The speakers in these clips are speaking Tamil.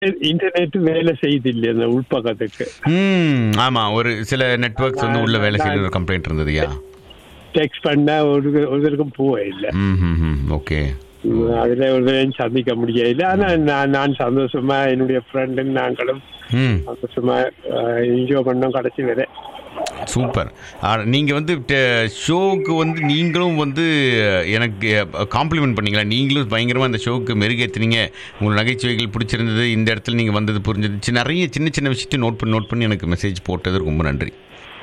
இன்டர்நெட் வேலை செய்யுது இல்லையா அந்த உள்பக்கத்துக்கு ம் ஆமா ஒரு சில நெட்வொர்க்ஸ் வந்து உள்ள வேலை செய்யற ஒரு கம்ப்ளைண்ட் இருந்ததுயா டெக்ஸ்ட் பண்ண ஒரு ஒருத்தருக்கும் போக இல்லை ம் ம் ம் ஓகே அதுல ஒருத்தரையும் சந்திக்க முடியல ஆனா நான் நான் சந்தோஷமா என்னுடைய ஃப்ரெண்டு நாங்களும் ம் சந்தோஷமா என்ஜாய் பண்ணோம் கடைசி வரை சூப்பர் நீங்கள் வந்து ஷோவுக்கு வந்து நீங்களும் வந்து எனக்கு காம்ப்ளிமெண்ட் பண்ணீங்களா நீங்களும் பயங்கரமாக அந்த ஷோவுக்கு மெருகேற்றுனீங்க உங்கள் நகைச்சுவைகள் பிடிச்சிருந்தது இந்த இடத்துல நீங்கள் வந்தது புரிஞ்சிருச்சு நிறைய சின்ன சின்ன விஷயத்தை நோட் பண்ணி நோட் பண்ணி எனக்கு மெசேஜ் போட்டது ரொம்ப நன்றி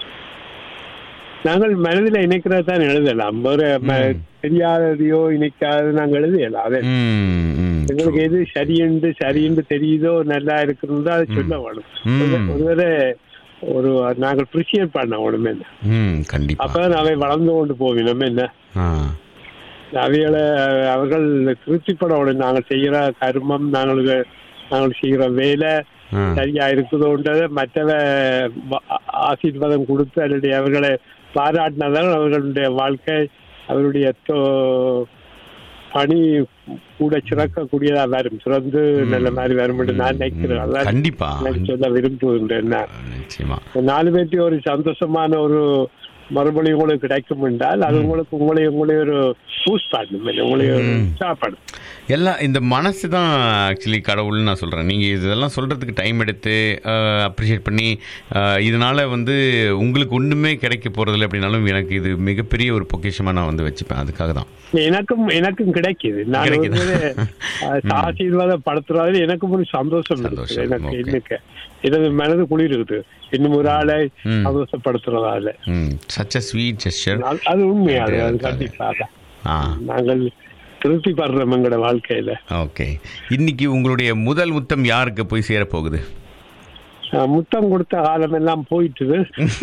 நாங்கள் மனதில் இணைக்கிறது தான் எழுதலாம் ஒரு ம- தெரியாததையோ இணைக்காதது நாங்கள் எழுதலாம் அதே ம் ம் எங்களுக்கு எது சரியென்று சரியென்று தெரியுதோ நல்லா இருக்குன்னு அதை சொல்ல வேணும் ம். ஒரு- ஒருவேளை ஒரு நாங்கள் அப்ரிஷியேட் பண்ண வேணும் என்ன ம் கண்டிப்பாக அப்பதான் அவை வளர்ந்து கொண்டு போவினோம் என்ன ஆ அவைகளை அவர்கள் திருப்திப்படணும் நாங்கள் செய்கிற கர்மம் நாங்கள் நாங்கள் செய்கிற வேலை ஆ சரியா இருக்குதோன்றதை மற்றவ வ- ஆசீர்வாதம் கொடுத்து அதனுடைய அவர்களை பாராட்டினதால் அவர்களுடைய வாழ்க்கை அவருடைய தோ- பணி கூட சிறக்கக்கூடியதா வரும் சிறந்து நல்ல மாதிரி வரும் என்று நான் நினைக்கிறேன் அதான் கண்டிப்பா எனக்கு சொல்ல விரும்புகின்றேன் நான். நிச்சயமா நாலு பேர்த்தையும் ஒரு சந்தோஷமான ஒரு மறுமொழி உங்களுக்கு கிடைக்கும் என்றால் அது உங்களுக்கு உங்களை உங்களை ஒரு பூஸ்ட் பண்ணும் உங்களை ஒரு உற்சாகப்படுத்தும் எல்லாம் இந்த மனசு தான் ஆக்சுவலி கடவுள்னு நான் சொல்கிறேன் நீங்கள் இதெல்லாம் சொல்கிறதுக்கு டைம் எடுத்து அப்ரிஷியேட் பண்ணி அஹ், இதனால வந்து உங்களுக்கு ஒன்றுமே கிடைக்க போகிறதில்ல அப்படின்னாலும் எனக்கு இது மிகப்பெரிய ஒரு பொக்கிஷமாக நான் வந்து வச்சுப்பேன் அதுக்காக தான் எனக்கும் எனக்கும் கிடைக்குது நான் கிடைக்குது. வந்து அஹ், ஆசீர்வாதப்படுத்துறதுல எனக்கும் ஒரு சந்தோஷம் இருக்குது சந்தோஷம், எனக்கு okay. இன்னைக்கு எனது மனது குளிருக்குது இன்னும் ஒரு ஆளை ம். சந்தோஷப்படுத்துறதால ம் சச் அ ஸ்வீட் ஜெஸ்டர் அது- அது உண்மையா அது அது அது- கண்டிப்பாக ஆ நாங்கள் திருப்தி படுறோம் எங்களோட வாழ்க்கையில ஓகே இன்னைக்கு உங்களுடைய முதல் முத்தம் யாருக்கு போய் சேரப்போகுது அஹ், முத்தம் கொடுத்த காலம் எல்லாம் போயிட்டுது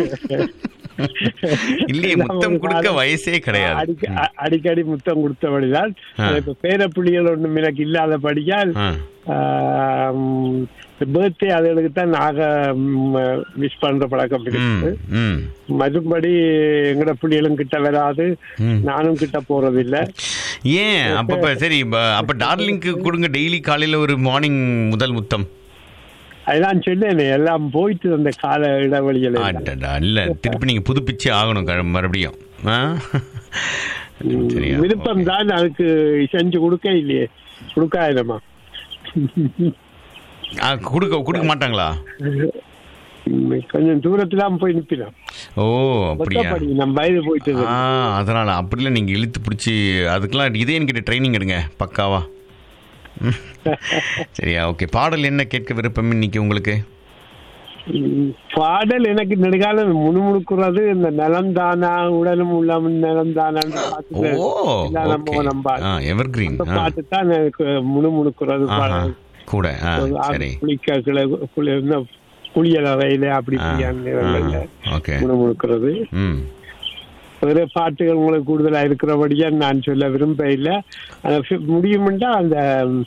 இல்லையே முத்தம் கொடுக்க வயசே கிடையாது அடிக்க- அ- அடிக்கடி முத்தம் கொடுத்தபடிதான் ஆ. இப்ப பேரப்புள்ளிகள் ஒண்ணும் எனக்கு இல்லாதபடியால் ஆ பர்த்டே அதுகளுக்கு தான் நாக விஷ் பண்ற பழக்கம் ம் இருக்கு ம் மறுபடி எங்கட புள்ளிகளும் கிட்ட வராது ம். நானும் கிட்ட போறது இல்ல ஏன் அப்பப்ப சரி ப- அப்ப டார்லிங்க்கு கொடுங்க டெய்லி காலையில ஒரு மார்னிங் முதல் முத்தம் அதான் சொன்னேனே எல்லாம் போயிட்டு அந்த கால இடைவெளியில எல்லாம். அடடா, இல்ல திருப்பி நீங்க புதுப்பிச்சே ஆகணும் க- மறுபடியும் ஆ? சரியா விருப்பம் தான் அதுக்கு செஞ்சு கொடுக்க இல்லையே கொடுக்காதமா ஆ, கொடுக்க கொடுக்க மாட்டாங்களா கொஞ்சம் தூரத்துலாம் போய் நிப்பிடும் ஓ அப்படியா மொத்தப்படி நம்ம வயது போயிட்டு ஆ அதனால அப்படிலாம் நீங்க இழுத்து பிடிச்சி அதுக்கெல்லாம் இதே என்கிட்ட ட்ரைனிங் எடுங்க பக்காவா ம். சரியா ஓகே பாடல் என்ன கேட்க விருப்பம் இன்னைக்கு உங்களுக்கு ம், பாடல் எனக்கு நெடுகாலம் முணுமுணுக்குறது இந்த நலம் தானா உடலும் உள்ளம் நலம் தானான்னு ஓ பாட்டு நம்ம ஓகே நம்ம ஆ எவர்கிரீன் அந்த பாட்டு தான் எனக்கு முணுமுணுக்குறது ஆஹா பாடல். கூட ஆ ஒரு ஆள் சரி குளிக்க கிள- குளி- இந்த குளியல் அறையில அப்படி ஆ, இப்படியான நேரங்கள்ல ஆ, ஓகே முணுமுணுக்கிறது ம் வேற பாட்டுகள் உங்களுக்கு கூடுதலா இருக்கிறபடியா நான் சொல்ல விரும்ப இல்ல அந்த ஃபி- முடியுமெண்டா அந்த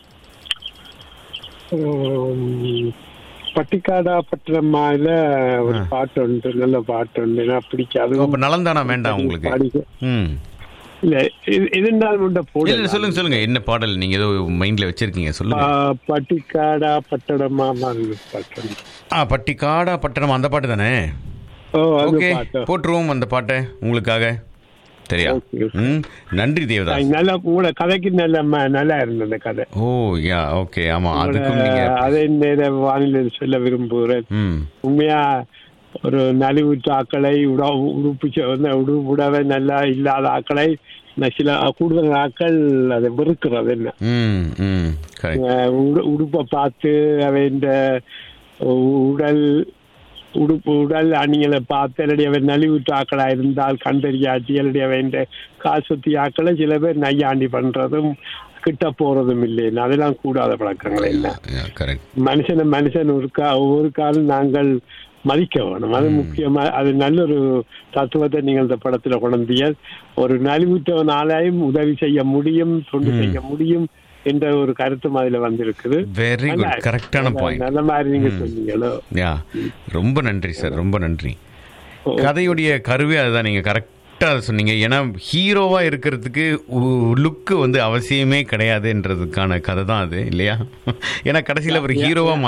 உம், பட்டிக்காடா பட்டணமால ஒரு பாட்டு உண்டு நல்ல பாட்டு உண்டு எனக்கு பிடிக்காது அப்ப நலந்தானா வேண்டாம் உங்களுக்கு பாடிக்க ம் இல்ல இது- இருந்தாலும் உண்ட இல்ல போட இல்ல, சொல்லுங்க சொல்லுங்க என்ன பாடல் நீங்க ஏதோ மைண்ட்ல வச்சிருக்கீங்க சொல்லுங்க பட்டிக்காடா பட்டணமா பாட்டு உண்டு. ஆ பட்டிக்காடா பட்டணம் அந்த பாட்டு தானே ஓ அது ஓகே பாட்டு போட்டுருவோம் அந்த பாட்டை உங்களுக்காக சரியா Okay, okay. ம் நன்றி தேவதாஸ் அது நல்ல உங்களோட கதைக்கு நல்ல ம- நல்லா இருந்தது அந்த கதை ஓ யா ஓகே ஆமா அதுக்கும் நீங்க அதை நேர வானிலை சொல்ல விரும்புகிறேன் ம் உண்மையா ஒரு நலிவுற்ற ஆக்களை உட உடுப்பு ச- வந்து உடு உடவை நல்லா இல்லாத ஆக்களை ந- சில கூடுதல் ஆக்கள் அதை வெறுக்கிறது என்ன ம் ம் கரெக்ட் அஹ் உடு- உடுப்பை பார்த்து அவை இந்த உடல் உடுப்பு உடல் அணிகளை பார்த்து அல்லது அவை நலிவுற்ற ஆக்களா இருந்தால் கண்டறியாட்டி அல்லது அவை இந்த காசுத்தி ஆக்களை சில பேர் நையாண்டி பண்றதும் கிட்ட போறதும் இல்லை அதெல்லாம் கூடாத பழக்கங்கள் என்ன கரெக்ட் மனுஷனை மனுஷன் ஒரு கா ஒவ்வொரு காலம் நாங்கள் மதிக்க வேணும் அது முக்கியமா அது நல்ல ஒரு தத்துவத்தை நீங்கள் இந்த படத்துல குழந்தைய ஒரு நலிவுற்றவனாலையும் உதவி செய்ய முடியும் தொண்டு செய்ய முடியும் என்ற ஒரு கருத்தும் அதுல வந்திருக்குது வெரி நல்லா குட் கரெக்டான பாயிண்ட் நல்ல மாதிரி நீங்க சொன்னீங்களோ யா ரொம்ப நன்றி சார் ரொம்ப நன்றி கதையுடைய கருவே அதுதான் நீங்க கரெக்ட் கரெக்டாக சொன்னீங்க ஏன்னா ஹீரோவாக இருக்கிறதுக்கு லுக்கு வந்து அவசியமே கிடையாதுன்றதுக்கான கதை தான் அது இல்லையா ஏன்னா கடைசியில் அவர் ஹீரோவாக